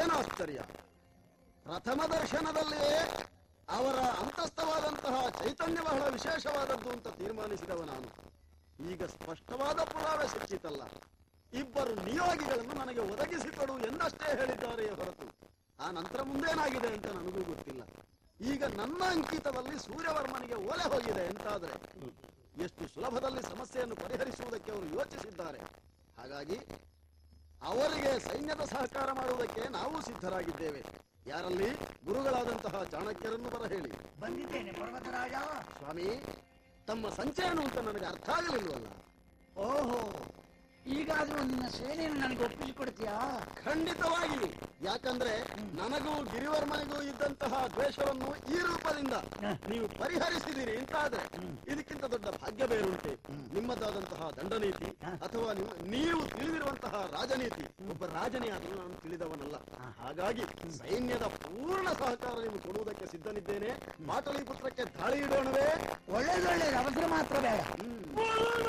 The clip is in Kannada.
ಏನಾಶ್ಚರ್ಯ ಪ್ರಥಮ ದರ್ಶನದಲ್ಲಿಯೇ ಅವರ ಅಂತಸ್ಥವಾದಂತಹ ಚೈತನ್ಯ ಬಹಳ ವಿಶೇಷವಾದದ್ದು ಅಂತ ತೀರ್ಮಾನಿಸಿದವ ನಾನು ಈಗ ಸ್ಪಷ್ಟವಾದ ಪುರಾವೆ ಸಿಕ್ಕಿತಲ್ಲ ಇಬ್ಬರು ನಿಯೋಗಿಗಳನ್ನು ನನಗೆ ಒದಗಿಸಿಕೊಡು ಎಂದಷ್ಟೇ ಹೇಳಿದ್ದಾರೆಯೇ ಹೊರತು ಆ ನಂತರ ಮುಂದೇನಾಗಿದೆ ಅಂತ ನನಗೂ ಗೊತ್ತಿಲ್ಲ ಈಗ ನನ್ನ ಅಂಕಿತದಲ್ಲಿ ಸೂರ್ಯವರ್ಮನಿಗೆ ಓಲೆ ಹೋಗಿದೆ ಎಂತಾದ್ರೆ ಎಷ್ಟು ಸುಲಭದಲ್ಲಿ ಸಮಸ್ಯೆಯನ್ನು ಪರಿಹರಿಸುವುದಕ್ಕೆ ಅವರು ಯೋಚಿಸಿದ್ದಾರೆ ಹಾಗಾಗಿ ಅವರಿಗೆ ಸೈನ್ಯದ ಸಹಕಾರ ಮಾಡುವುದಕ್ಕೆ ನಾವು ಸಿದ್ಧರಾಗಿದ್ದೇವೆ ಯಾರಲ್ಲಿ ಗುರುಗಳಾದಂತಹ ಚಾಣಕ್ಯರನ್ನು ಬರ ಹೇಳಿ ಬಂದಿದ್ದೇನೆ ಪರ್ವತರಾಜ ಸ್ವಾಮಿ ತಮ್ಮ ಸಂಚಯನ ಅಂತ ನನಗೆ ಅರ್ಥ ಆಗಲಿಲ್ವಲ್ಲ ಓಹೋ ಈಗಾದ್ರೂ ನಿನ್ನ ಸೇನೆಯನ್ನು ನನಗೆ ಒಪ್ಪಿಸಿಕೊಡ್ತೀಯಾ ಖಂಡಿತವಾಗಿ ಯಾಕಂದ್ರೆ ನನಗೂ ಗಿರಿವರ್ಮನಿಗೂ ಇದ್ದಂತಹ ದ್ವೇಷವನ್ನು ಈ ರೂಪದಿಂದ ನೀವು ಪರಿಹರಿಸಿದಿರಿ ಅಂತಾದ್ರೆ ಇದಕ್ಕಿಂತ ದೊಡ್ಡ ಭಾಗ್ಯ ಬೇರುಂಟೆ ನಿಮ್ಮದಾದಂತಹ ದಂಡನೀತಿ ಅಥವಾ ನೀವು- ನೀವು ತಿಳಿದಿರುವಂತಹ ರಾಜನೀತಿ ಒಬ್ಬ ರಾಜನೇ ಆದರೂ ನಾನು ತಿಳಿದವನಲ್ಲ ಹಾಗಾಗಿ ಸೈನ್ಯದ ಪೂರ್ಣ ಸಹಕಾರ ನೀವು ಕೊಡುವುದಕ್ಕೆ ಸಿದ್ಧನಿದ್ದೇನೆ ಪಾಟಲಿಪುತ್ರಕ್ಕೆ ದಾಳಿ ಇಡೋಣವೇ ಒಳ್ಳೇದೊಳ್ಳೇದು ಅವಸರ ಮಾತ್ರ ಬೇಡ ಹ್ಮ್